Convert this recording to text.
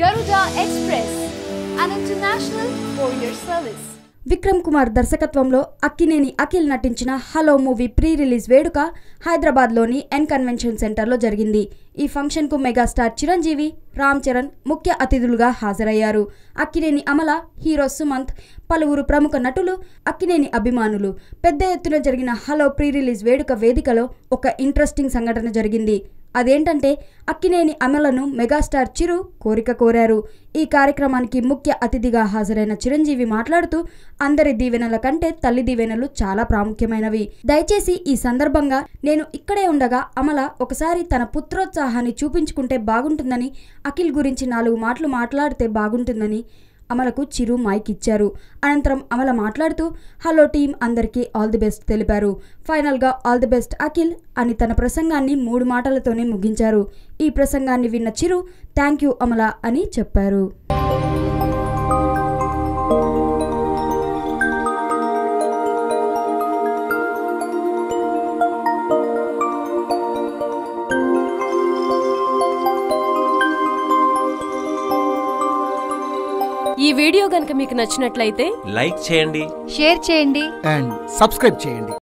Garuda Express, an international courier service. Vikram Kumar దర్శకత్వంలో అక్కినేని అఖిల్ నటించిన hello movie pre release వేడుక హైదరాబాద్లోని ఎన్ కన్వెన్షన్ సెంటర్లో జరిగింది ఈ ఫంక్షన్కు మెగాస్టార్ చిరంజీవి రామ్ చరణ్ ముఖ్య అతిథులుగా హాజరయ్యారు అక్కినేని అమల హీరో సుమంత్ పలువురు ప్రముఖ నటులు అక్కినేని అభిమానులు పెద్ద ఎత్తున జరిగిన హలో ప్రీ రిలీజ్ వేడుక వేదికలో ఒక ఇంట్రెస్టింగ్ సంఘటన జరిగింది అదేంటంటే అక్కినేని అమలను మెగాస్టార్ చిరు కోరిక కోరారు ఈ కార్యక్రమానికి ముఖ్య అతిథిగా హాజరైన చిరంజీవి మాట్లాడుతూ అందరి దీవెనల కంటే తల్లి దీవెనలు చాలా ప్రాముఖ్యమైనవి దయచేసి ఈ సందర్భంగా నేను ఇక్కడే ఉండగా అమల ఒకసారి తన పుత్రోత్సాహాన్ని చూపించుకుంటే బాగుంటుందని అఖిల్ గురించి నాలుగు మాటలు మాట్లాడితే బాగుంటుందని అమలకు చిరు మైక్ ఇచ్చారు అనంతరం అమల మాట్లాడుతూ హలో టీం అందరికీ ఆల్ ది బెస్ట్ తెలిపారు ఫైనల్గా ఆల్ ది బెస్ట్ అఖిల్ అని తన ప్రసంగాన్ని మూడు మాటలతోనే ముగించారు ఈ ప్రసంగాన్ని విన్న చిరు థ్యాంక్ యూ అమల అని చెప్పారు ఈ వీడియో గనుక మీకు నచ్చినట్లయితే లైక్ చేయండి షేర్ చేయండి అండ్ సబ్స్క్రైబ్ చేయండి